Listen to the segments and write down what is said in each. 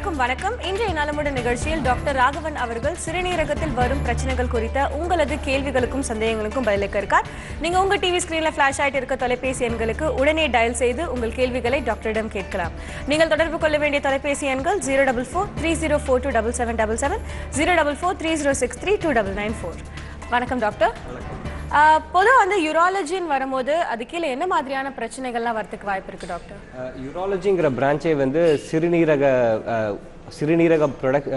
அனைவருக்கும் வணக்கம் இன்றைய நலமுடன் நிகழ்ச்சியில் டாக்டர் ராகவன் அவர்கள் சிறுநீரகத்தில் வரும் பிரச்சனைகள் குறித்த உங்களது கேள்விகளுக்கும் சந்தேகங்களுக்கும் பதிலளிக்க இருக்கார் நீங்க உங்க டிவி ஸ்கிரீன்ல ஃபிளாஷ் ஆயிட்டு இருக்க தொலைபேசி எண்களுக்கு உடனே டயல் செய்து உங்கள் கேள்விகளை டாக்டரிடம் கேட்கலாம் நீங்கள் தொடர்பு கொள்ள வேண்டிய தொலைபேசி எண்கள் zero double four three zero four two double seven double seven zero double four three zero six three two double nine four வணக்கம் டாக்டர் பொதுவாக வந்து யூராலஜின்னு வரும்போது அது கீழே என்ன மாதிரியான பிரச்சனைகள்லாம் வரதுக்கு வாய்ப்பு இருக்கு டாக்டர் யூராலஜிங்கிற பிரான்ச்சே வந்து சிறுநீரக அஹ், சிறுநீரக ப்ரொடக்ட்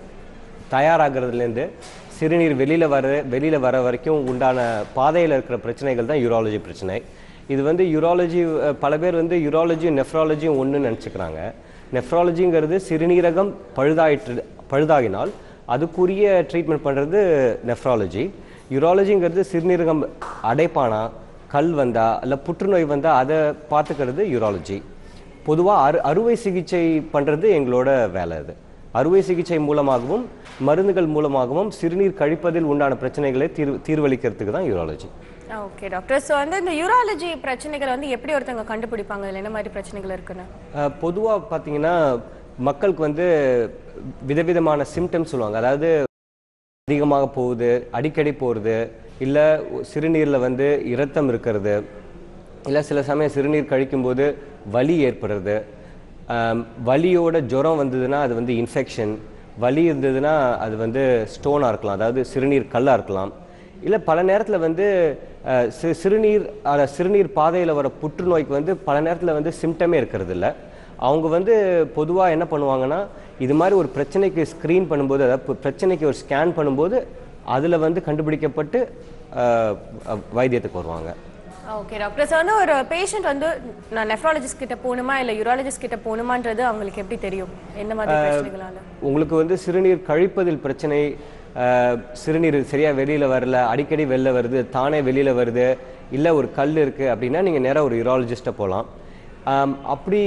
தயாராகிறதுலேருந்து சிறுநீர் வெளியில் வர வெளியில் வர வரைக்கும் உண்டான பாதையில் இருக்கிற பிரச்சனைகள் தான் யூராலஜி பிரச்சனை இது வந்து யூராலஜி பல பேர் வந்து யூராலஜியும் நெஃப்ராலஜியும் ஒன்றுன்னு நினச்சிக்கிறாங்க நெஃப்ராலஜிங்கிறது சிறுநீரகம் பழுதாயிட்டு பழுதாகினால் அதுக்குரிய ட்ரீட்மெண்ட் பண்ணுறது நெஃப்ராலஜி யூராலஜிங்கிறது சிறுநீரகம் அடைப்பானா கல் வந்தா இல்லை புற்றுநோய் வந்தா அதை பார்த்துக்கிறது யூராலஜி பொதுவாக அறு அறுவை சிகிச்சை பண்ணுறது எங்களோட வேலை அது அறுவை சிகிச்சை மூலமாகவும் மருந்துகள் மூலமாகவும் சிறுநீர் கழிப்பதில் உண்டான பிரச்சனைகளை தீர்வு தீர்வளிக்கிறதுக்கு தான் யூராலஜி ஓகே டாக்டர் ஸோ வந்து இந்த யூராலஜி பிரச்சனைகள் வந்து எப்படி ஒருத்தவங்க கண்டுபிடிப்பாங்க இதில் என்ன மாதிரி பிரச்சனைகள் இருக்குன்னு பொதுவாக பார்த்தீங்கன்னா மக்களுக்கு வந்து விதவிதமான சிம்டம்ஸ் சொல்லுவாங்க அதாவது அதிகமாக போகுது அடிக்கடி போகிறது இல்லை சிறுநீரில் வந்து இரத்தம் இருக்கிறது இல்லை சில சமயம் சிறுநீர் கழிக்கும்போது வலி ஏற்படுறது ஆம், வலியோட ஜுரம் வந்ததுன்னா அது வந்து இன்ஃபெக்ஷன் வலி இருந்ததுன்னா அது வந்து ஸ்டோனாக இருக்கலாம் அதாவது சிறுநீர் கல்லாக இருக்கலாம் இல்லை பல நேரத்தில் வந்து அஹ், சி சிறுநீர் அத சிறுநீர் பாதையில் வர புற்றுநோய்க்கு வந்து பல நேரத்தில் வந்து சிம்டமே இருக்கிறது இல்ல அவங்க வந்து பொதுவாக என்ன பண்ணுவாங்கன்னா இது மாதிரி ஒரு பிரச்சனைக்கு ஸ்க்ரீன் பண்ணும்போது அதாவது பு- பிரச்சனைக்கு ஒரு ஸ்கேன் பண்ணும்போது அதில் வந்து கண்டுபிடிக்கப்பட்டு அஹ், அஹ், வைத்தியத்துக்கு வருவாங்க ஓகே டாக்டர் ஸோ வந்து ஒரு பேஷண்ட் வந்து நான் நெஃப்ராலஜிஸ்ட் கிட்ட போகணுமா இல்லை யூராலஜிஸ்ட் கிட்ட போகணுமான்றது அவங்களுக்கு எப்படி தெரியும் என்ன மாதிரி பிரச்சனைகளால உங்களுக்கு வந்து சிறுநீர் கழிப்பதில் பிரச்சனை அஹ், சிறுநீர் சரியா வெளியில வரல அடிக்கடி வெளில வருது தானே வெளியில வருது இல்லை ஒரு கல் இருக்கு அப்படின்னா நீங்க நேரா ஒரு யூராலஜிஸ்ட்டை போகலாம் ஆம், அப்படி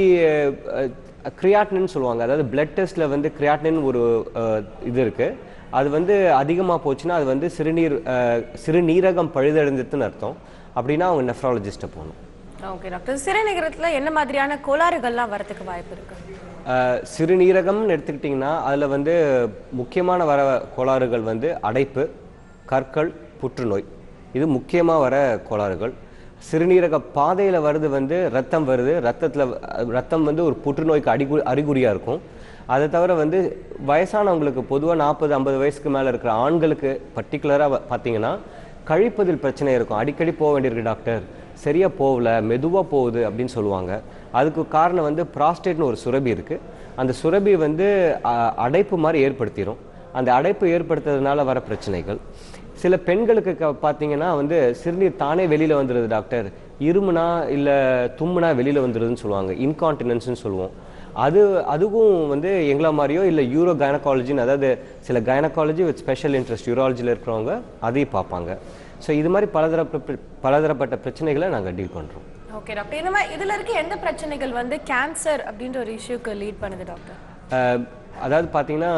கிரியாட்னின்னு சொல்லுவாங்க அதாவது பிளட் டெஸ்ட்ல வந்து கிரியாட்னின் ஒரு அஹ், இது இருக்கு அது வந்து அதிகமாக போச்சுன்னா அது வந்து சிறுநீர் அஹ், சிறுநீரகம் பழுதடைந்ததுன்னு அர்த்தம் அப்படின்னா அவங்க நெஃப்ராலஜிஸ்ட்டை போகணும் ஓகே டாக்டர் சிறுநீரகத்தில் என்ன மாதிரியான கோளாறுகள்லாம் வரதுக்கு வாய்ப்பு இருக்கு அஹ், சிறுநீரகம்னு எடுத்துக்கிட்டிங்கன்னா அதில் வந்து முக்கியமான வர கோளாறுகள் வந்து அடைப்பு கற்கள் புற்றுநோய் இது முக்கியமாக வர கோளாறுகள் சிறுநீரக பாதையில் வருது வந்து ரத்தம் வருது ரத்தத்தில் ரத்தம் வந்து ஒரு புற்றுநோய்க்கு அடிகு அறிகுறியாக இருக்கும் அதை தவிர வந்து வயசானவங்களுக்கு பொதுவாக நாற்பது ஐம்பது வயசுக்கு மேலே இருக்கிற ஆண்களுக்கு பர்டிகுலராக பார்த்தீங்கன்னா கழிப்பதில் பிரச்சனை இருக்கும் அடிக்கடி போக வேண்டியிருக்கு டாக்டர் சரியா போகல மெதுவாக போகுது அப்படின்னு சொல்லுவாங்க அதுக்கு காரணம் வந்து ப்ராஸ்டேட்னு ஒரு சுரபி இருக்கு அந்த சுரபி வந்து அ- அடைப்பு மாதிரி ஏற்படுத்திடும் அந்த அடைப்பு ஏற்படுத்துறதுனால வர பிரச்சனைகள் சில பெண்களுக்கு க- பார்த்தீங்கன்னா வந்து சிறுநீர் தானே வெளியில வந்துடுது டாக்டர் இருமுனா இல்லை தும்முனா வெளியில வந்துடுதுன்னு சொல்லுவாங்க இன்கான்டினன்ஸ்னு சொல்லுவோம் அது அதுவும் வந்து எங்களை மாதிரியோ இல்லை யூரோ கைனகாலஜின்னு அதாவது சில கைனகாலஜி வித் ஸ்பெஷல் இன்ட்ரெஸ்ட் யூராலஜியில் இருக்கிறவங்க அதையும் பார்ப்பாங்க ஸோ இது மாதிரி பலதரப்பட்ட பலதரப்பட்ட பிரச்சனைகளை நாங்கள் டீல் பண்ணுறோம் ஓகே டாக்டர் இந்த மாதிரி இதில் இருக்க எந்த பிரச்சனைகள் வந்து கேன்சர் அப்படின்ற ஒரு இஷ்யூக்கு லீட் பண்ணுது டாக்டர் அஹ், அதாவது பார்த்தீங்கன்னா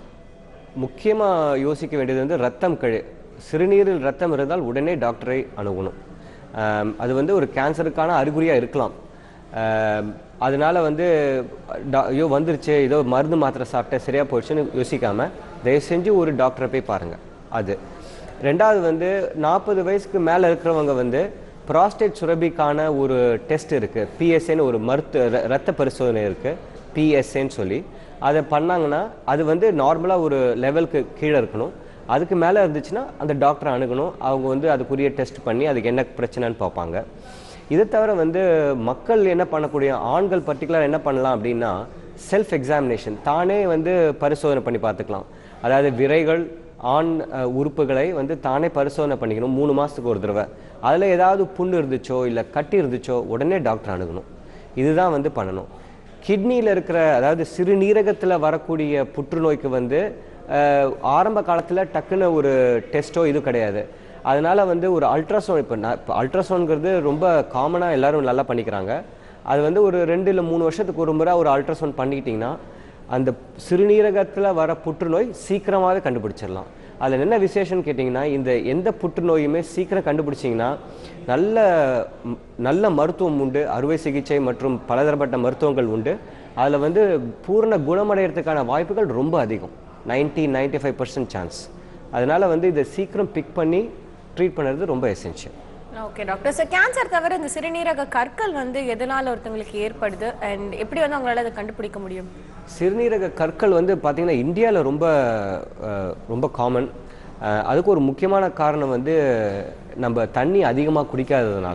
முக்கியமாக யோசிக்க வேண்டியது வந்து ரத்தம் கழி சிறுநீரில் ரத்தம் இருந்தால் உடனே டாக்டரை அணுகணும் அஹ், அது வந்து ஒரு கேன்சருக்கான அறிகுறியாக இருக்கலாம் அஹ், அதனால வந்து டா- ஐயோ வந்துருச்சு ஏதோ மருந்து மாத்திரை சாப்பிட்டேன் சரியா போயிடுச்சுன்னு யோசிக்காம தயவு செஞ்சு ஒரு டாக்டரை போய் பாருங்க அது ரெண்டாவது வந்து நாற்பது வயசுக்கு மேலே இருக்கிறவங்க வந்து ப்ராஸ்டேட் சுரபிக்கான ஒரு டெஸ்ட் இருக்கு பிஎஸ்ஏன்னு ஒரு மருத்துவ ர- ரத்த பரிசோதனை இருக்கு பிஎஸ்ஏன்னு சொல்லி அதை பண்ணாங்கன்னா அது வந்து நார்மலாக ஒரு லெவலுக்கு கீழே இருக்கணும் அதுக்கு மேலே இருந்துச்சுன்னா அந்த டாக்டரை அணுகணும் அவங்க வந்து அதுக்குரிய டெஸ்ட் பண்ணி அதுக்கு என்ன பிரச்சனைன்னு பார்ப்பாங்க இதை தவிர வந்து மக்கள் என்ன பண்ணக்கூடிய ஆண்கள் பர்டிகுலர் என்ன பண்ணலாம் அப்படின்னா செல்ஃப் எக்ஸாமினேஷன் தானே வந்து பரிசோதனை பண்ணி பார்த்துக்கலாம் அதாவது விரைகள் ஆண் அஹ், உறுப்புகளை வந்து தானே பரிசோதனை பண்ணிக்கணும் மூணு மாதத்துக்கு ஒரு தடவை அதில் ஏதாவது புண்ணு இருந்துச்சோ இல்லை கட்டி இருந்துச்சோ உடனே டாக்டர் அணுகணும் இதுதான் வந்து பண்ணணும் கிட்னியில் இருக்கிற அதாவது சிறுநீரகத்தில் வரக்கூடிய புற்றுநோய்க்கு வந்து அஹ், ஆரம்ப காலத்தில் டக்குன்னு ஒரு டெஸ்ட்டோ இது கிடையாது அதனால வந்து ஒரு அல்ட்ராசவுண்ட் இப்போ நான் இப்போ அல்ட்ராசவுண்ட்ங்கிறது ரொம்ப காமனாக எல்லாரும் நல்லா பண்ணிக்கிறாங்க அது வந்து ஒரு ரெண்டு இல்லை மூணு வருஷத்துக்கு ஒரு முறை ஒரு அல்ட்ராசவுண்ட் பண்ணிக்கிட்டிங்கன்னா அந்த சிறுநீரகத்தில் வர புற்றுநோய் சீக்கிரமாகவே கண்டுபிடிச்சிடலாம் அதில் என்ன விசேஷம்னு கேட்டிங்கன்னா இந்த எந்த புற்றுநோயுமே சீக்கிரம் கண்டுபிடிச்சிங்கன்னா நல்ல ம், நல்ல மருத்துவம் உண்டு அறுவை சிகிச்சை மற்றும் பலதரப்பட்ட மருத்துவங்கள் உண்டு அதில் வந்து பூர்ண குணமடைகிறதுக்கான வாய்ப்புகள் ரொம்ப அதிகம் 90 95% ஃபைவ் பர்சன்ட் சான்ஸ் அதனால வந்து இதை சீக்கிரம் பிக் பண்ணி ட்ரீட் பண்ணுறது ரொம்ப essential okay doctor sir cancer தவிர இந்த சிறுநீரக கற்கள் வந்து எதனால ஒருத்தவங்களுக்கு ஏற்படுது அண்ட் எப்படி வந்து அவங்களால அதை கண்டுபிடிக்க முடியும் சிறுநீரக கற்கள் வந்து பார்த்திங்கன்னா இந்தியாவில் ரொம்ப அஹ், ரொம்ப காமன் அதுக்கு ஒரு முக்கியமான காரணம் வந்து நம்ம தண்ணி அதிகமாக குடிக்காததுனால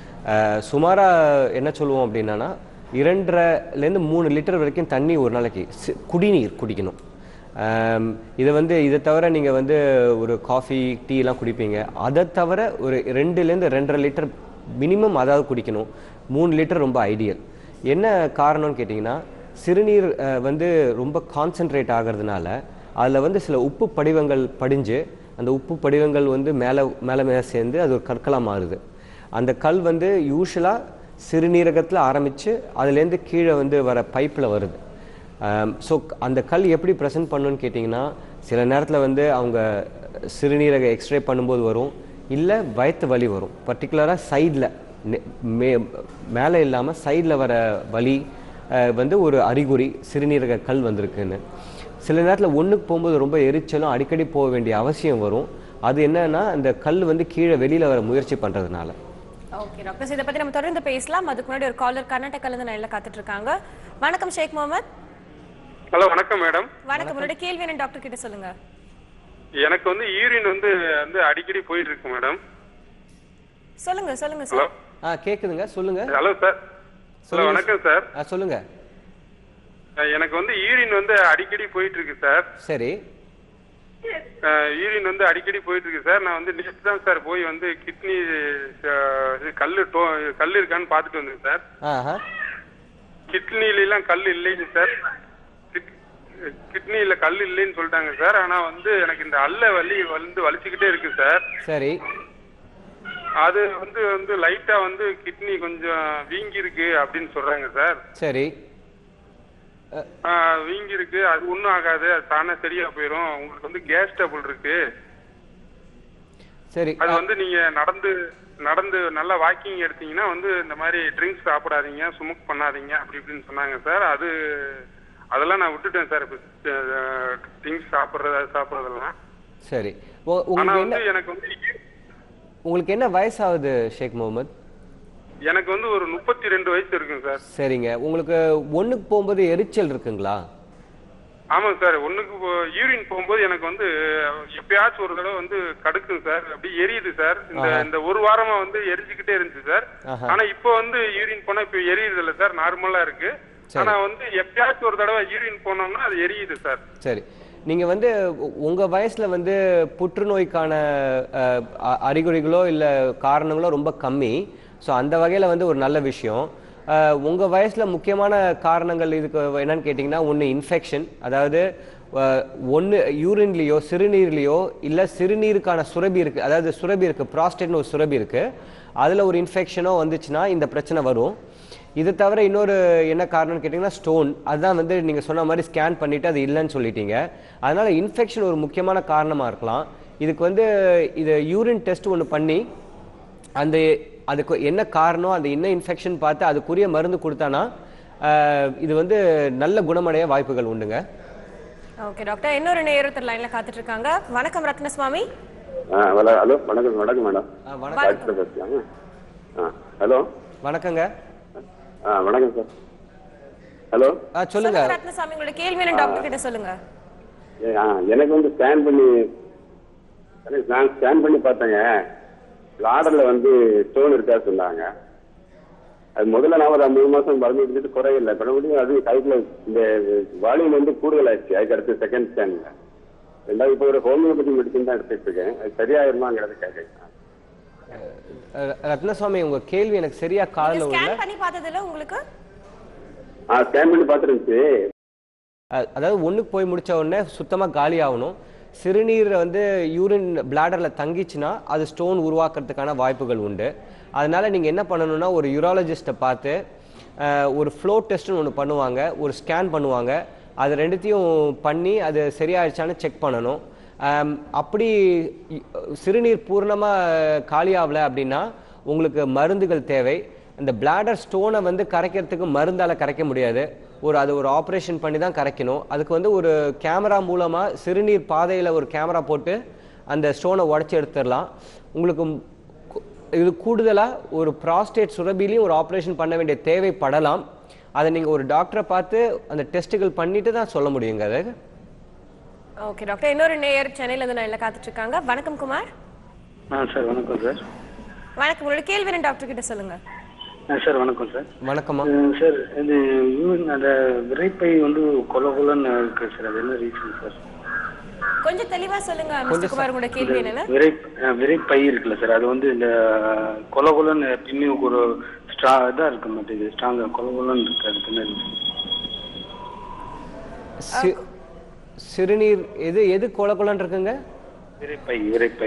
சுமாராக என்ன சொல்லுவோம் அப்படின்னா இரண்டரைலேருந்து மூணு லிட்டர் வரைக்கும் தண்ணி ஒரு நாளைக்கு சி- குடிநீர் குடிக்கணும் ஆம், இதை வந்து இதை தவிர நீங்கள் வந்து ஒரு காஃபி டீ எல்லாம் குடிப்பீங்க அதை தவிர ஒரு ரெண்டுலேருந்து ரெண்டரை லிட்டர் மினிமம் அதாவது குடிக்கணும் மூணு லிட்டர் ரொம்ப ஐடியல் என்ன காரணம்னு கேட்டிங்கன்னா சிறுநீர் அஹ், வந்து ரொம்ப கான்சென்ட்ரேட் ஆகிறதுனால அதில் வந்து சில உப்பு படிவங்கள் படிஞ்சு அந்த உப்பு படிவங்கள் வந்து மேலே மேலே மேலே சேர்ந்து அது ஒரு கற்களாக மாறுது அந்த கல் வந்து யூஸ்வலாக சிறுநீரகத்தில் ஆரம்பித்து அதுலேருந்து கீழே வந்து வர பைப்பில் வருது ஸோ அந்த கல் எப்படி ப்ரெசென்ட் பண்ணுன்னு கேட்டிங்கன்னா சில நேரத்தில் வந்து அவங்க சிறுநீரக எக்ஸ்ரே பண்ணும்போது வரும் இல்லை வயிற்று வலி வரும் பர்டிகுலராக சைடில் மே மேலே இல்லாமல் சைடில் வர வலி அஹ், வந்து ஒரு அறிகுறி சிறுநீரக கல் வந்திருக்குன்னு சில நேரத்தில் ஒன்றுக்கு போகும்போது ரொம்ப எரிச்சலும் அடிக்கடி போக வேண்டிய அவசியம் வரும் அது என்னன்னா அந்த கல் வந்து கீழே வெளியில் வர முயற்சி பண்ணுறதுனால ஓகே டாக்டர் சார் இதை பத்தி நம்ம தொடர்ந்து பேசலாம் அதுக்கு முன்னாடி ஒரு காலர் கர்நாடகால இருந்து நல்லா காத்துட்டு இருக்காங்க வணக்கம் ஷேக் முகமது ஹலோ வணக்கம் மேடம் வணக்கம் உங்களோட கேள்வி என்ன டாக்டர் கிட்ட சொல்லுங்க எனக்கு வந்து யூரின் வந்து வந்து அடிக்கடி போயிட்டு இருக்கு மேடம் சொல்லுங்க சொல்லுங்க ஹலோ சார் ஆ கேட்குதுங்க சொல்லுங்க ஹலோ சார் ஹலோ சொல்லுங்க. வணக்கம் சார் ஆ சொல்லுங்க எனக்கு வந்து யூரின் வந்து அடிக்கடி போயிட்டு இருக்கு சார் சரி யூரின் வந்து அடிக்கடி போயிட்டு இருக்கு சார் நான் வந்து நேற்று தான் சார் போய் வந்து கிட்னி கல் டோ கல் இருக்கான்னு பார்த்துட்டு வந்தேன் சார் ஆஹா கிட்னில எல்லாம் கல் இல்லைங்க சார் கிட்னில கல் இல்லைன்னு சொல்லிட்டாங்க சார் ஆனா வந்து எனக்கு இந்த அல்ல வலி வந்து வலிச்சுக்கிட்டே இருக்கு சார் சரி அது வந்து வந்து லைட்டா வந்து கிட்னி கொஞ்சம் வீங்கி இருக்கு அப்படின்னு சொல்றாங்க சார் சரி ஆஹ் வீங்கி இருக்கு அது ஒண்ணும் ஆகாது அது தானே சரியா போயிடும் உங்களுக்கு வந்து கேஸ் டபுள் இருக்கு சரி அது வந்து நீங்க நடந்து நடந்து நல்லா வாக்கிங் எடுத்தீங்கன்னா வந்து இந்த மாதிரி ட்ரிங்க்ஸ் சாப்பிடாதீங்க ஸ்மோக் பண்ணாதீங்க அப்படி இப்படின்னு சொன்னாங்க சார் அது அதெல்லாம் நான் விட்டுட்டேன் சார் இப்போ ட்ரிங்க்ஸ் சாப்பிட்றத சாப்பிட்றதெல்லாம் சரி உ- ஆனா உங்களுக்கு வந்து என்ன எனக்கு வந்து உங்களுக்கு என்ன வயசாகுது ஷேக் முகமது எனக்கு வந்து ஒரு முப்பத்தி ரெண்டு வயசு இருக்குங்க சார் சரிங்க உங்களுக்கு ஒண்ணுக்கு போகும்போது எரிச்சல் இருக்குங்களா ஆமாங்க சார் ஒண்ணுக்கு யூரின் போகும்போது எனக்கு வந்து எப்பயாச்சும் ஒரு தடவை வந்து கடுக்கும் சார் அப்படியே எரியுது சார் இந்த இந்த ஒரு வாரமா வந்து எரிஞ்சுக்கிட்டே இருந்துச்சு சார் ஆஹா. ஆனா இப்போ வந்து யூரின் போனா இப்போ எரியுது இல்ல சார் நார்மலா இருக்கு சரி. ஆனா வந்து எப்பயாச்சும் ஒரு தடவை யூரின் போனோம்னா அது எரியுது சார் சரி நீங்க வந்து உ- உங்க வயசுல வந்து புற்றுநோய்க்கான அஹ், அ- அறிகுறிகளோ இல்ல காரணங்களோ ரொம்ப கம்மி ஸோ அந்த வகையில வந்து ஒரு நல்ல விஷயம் அஹ், உங்க வயசுல முக்கியமான காரணங்கள் இதுக்கு என்னன்னு கேட்டிங்கன்னா ஒன்று இன்ஃபெக்ஷன் அதாவது ஒன்று யூரின்லேயோ சிறுநீர்லேயோ இல்லை சிறுநீருக்கான சுரபி இருக்கு அதாவது சுரபி இருக்கு ப்ராஸ்டேட்னு ஒரு சுரபி இருக்கு அதில் ஒரு இன்ஃபெக்ஷனோ வந்துச்சுன்னா இந்த பிரச்சனை வரும் இது தவிர இன்னொரு என்ன காரணம்னு கேட்டிங்கன்னா ஸ்டோன் அதுதான் வந்து நீங்கள் சொன்ன மாதிரி ஸ்கேன் பண்ணிவிட்டு அது இல்லைன்னு சொல்லிட்டீங்க அதனால் இன்ஃபெக்ஷன் ஒரு முக்கியமான காரணமாக இருக்கலாம் இதுக்கு வந்து இது யூரின் டெஸ்ட் ஒன்று பண்ணி அந்த அதுக்கு என்ன காரணம் அந்த என்ன இன்ஃபெக்ஷன் பார்த்து அதுக்குரிய மருந்து கொடுத்தானா ஆஹ், இது வந்து நல்ல குணமடைய வாய்ப்புகள் உண்டுங்க ஓகே டாக்டர் இன்னொரு நேரத்தில் லைன்ல காத்துட்டு இருக்காங்க வணக்கம் ரத்னசுவாமி ஆ ஹலோ ஹலோ வணக்கம் வணக்கம் மேடம் ஆ, வணக்கம் டாக்டர் பேசலாமா ஆ ஹலோ வணக்கங்க ஆ வணக்கம் சார் ஹலோ ஆ சொல்லுங்க சொல்லுங்க ரத்னசாமி உங்களோட கேள்வி என்ன டாக்டர் கிட்ட சொல்லுங்க ஏ, ஆ எனக்கு வந்து ஸ்கேன் பண்ணி எனக்கு நான் ஸ்கேன் பண்ணி பார்த்தேங்க ஆர்டரில் வந்து ஸ்டோன் இருக்கா சொன்னாங்க அது முதல்ல நான் ஒரு மூணு மாசம் மருந்து எடுத்துட்டு குறையில்லை மறுபடியும் அது கையில் இந்த வால்யூம் வந்து கூடுதலாயிடுச்சு அதுக்கு அடுத்து செகண்ட் ஸ்கேனில் ரெண்டாவது இப்போ ஒரு ஹோமியோபதி மெடிசன் தான் எடுத்துட்டு இருக்கேன் அது சரியாயிருமாங்கிறத கேட்குறேன் அஹ், ரத்னசுவாமி உங்க கேள்வி எனக்கு சரியா காதுல உள்ள ஸ்கேன் பண்ணி பார்த்ததுல உங்களுக்கு ஆ ஸ்கேன் பண்ணி பார்த்துருந்துச்சு அஹ் அதாவது ஒண்ணுக்கு போய் முடிச்ச உடனே சுத்தமா காலி ஆகணும் சிறுநீர் வந்து யூரின் பிளாடர்ல தங்கிச்சுன்னா அது ஸ்டோன் உருவாக்குறதுக்கான வாய்ப்புகள் உண்டு அதனால நீங்க என்ன பண்ணணும்னா ஒரு யூராலஜிஸ்ட்டை பார்த்து அஹ், ஒரு ஃப்ளோ டெஸ்ட்னு ஒன்று பண்ணுவாங்க ஒரு ஸ்கேன் பண்ணுவாங்க அது ரெண்டுத்தையும் பண்ணி அது சரியாயிடுச்சான்னு செக் பண்ணணும் அம், அப்படி இ- சிறுநீர் பூர்ணமாக காலியாகல அப்படின்னா உங்களுக்கு மருந்துகள் தேவை இந்த பிளாடர் ஸ்டோனை வந்து கரைக்கிறதுக்கு மருந்தால கரைக்க முடியாது ஒரு அது ஒரு ஆப்ரேஷன் பண்ணி தான் கரைக்கணும் அதுக்கு வந்து ஒரு கேமரா மூலமாக சிறுநீர் பாதையில் ஒரு கேமரா போட்டு அந்த ஸ்டோனை உடச்சி எடுத்துடலாம் உங்களுக்கு ம்- கு- இது கூடுதலாக ஒரு ப்ராஸ்டேட் சுரபிலையும் ஒரு ஆப்ரேஷன் பண்ண வேண்டிய தேவைப்படலாம் அதை நீங்கள் ஒரு டாக்டரை பார்த்து அந்த டெஸ்ட்டுகள் பண்ணிட்டு தான் சொல்ல முடியுங்க அது ஓகே டாக்டர் இன்னொரு நேயர் சென்னையில இருந்து நான் காத்துட்டு இருக்காங்க வணக்கம் குமார் ஆ சார் வணக்கம் சார் வணக்கம் உங்களோட கேள்வி என்ன டாக்டர் கிட்ட சொல்லுங்க ஆ சார் வணக்கம் சார் வணக்கம்மா அஹ் சார் இது யூரின் அந்த விரைப்பை வந்து கொல கொலன்னு இருக்கு சார் அது என்ன ரீசன் சார் கொஞ்சம் தெளிவா சொல்லுங்க மிஸ்டர் குமார் உங்களோட கேள்வி என்னன்னு விரை அஹ் விரைப்பை இருக்குல்ல சார் அது வந்து இந்த கொல கொலன்னு எப்பயுமே ஒரு ஸ்ட்ரா இதாக இருக்க மாட்டேங்குது ஸ்ட்ராங்காக கொல கொலன்னு இருக்கு அதுக்கு என்ன reason? சி- சிறுநீர் எது எது கொல கொலன்னு இருக்குங்க விரைப்பை விரைப்பை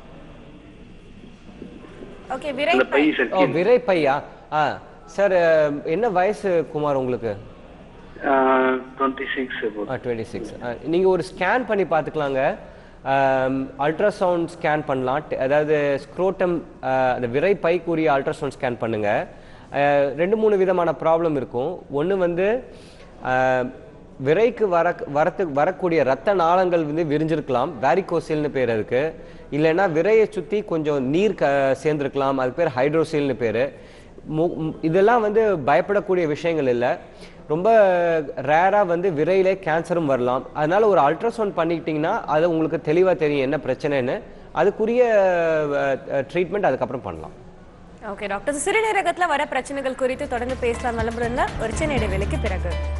ஓகே விரை அந்த பை சார் ஓ விரைப்பையா ஆ சார் என்ன வயசு குமார் உங்களுக்கு டுவெண்ட்டி சிக்ஸ் டுவெண்ட்டி சிக்ஸ் நீங்கள் ஒரு ஸ்கேன் பண்ணி பார்த்துக்கலாங்க அல்ட்ராசவுண்ட் ஸ்கேன் பண்ணலாம் ட- அதாவது ஸ்க்ரோட்டம் அந்த விரை பைக்குரிய அல்ட்ராசவுண்ட் ஸ்கேன் பண்ணுங்க அஹ், ரெண்டு மூணு விதமான ப்ராப்ளம் இருக்கும் ஒன்று வந்து அஹ், விரைக்கு வர வரத்து வரக்கூடிய ரத்த நாளங்கள் வந்து விரிஞ்சிருக்கலாம் வேரிகோசில்னு பேர் அதுக்கு இல்லைன்னா விரையை சுற்றி கொஞ்சம் நீர் க சேர்ந்துருக்கலாம் அதுக்கு பேர் ஹைட்ரோசில்னு பேர் மு- ம், இதெல்லாம் வந்து பயப்படக்கூடிய விஷயங்கள் இல்லை ரொம்ப ரேராக வந்து விரையிலே கேன்சரும் வரலாம் அதனால ஒரு அல்ட்ராசவுண்ட் பண்ணிக்கிட்டிங்கன்னா அது உங்களுக்கு தெளிவாக தெரியும் என்ன பிரச்சனைன்னு அதுக்குரிய ட்ரீட்மெண்ட் அதுக்கப்புறம் பண்ணலாம் ஓகே டாக்டர் சிறுநீரகத்துல வர பிரச்சனைகள் குறித்து தொடர்ந்து பேசலாம் நலமுடன் ஒரு சின்ன இடைவேளைக்கு பிறகு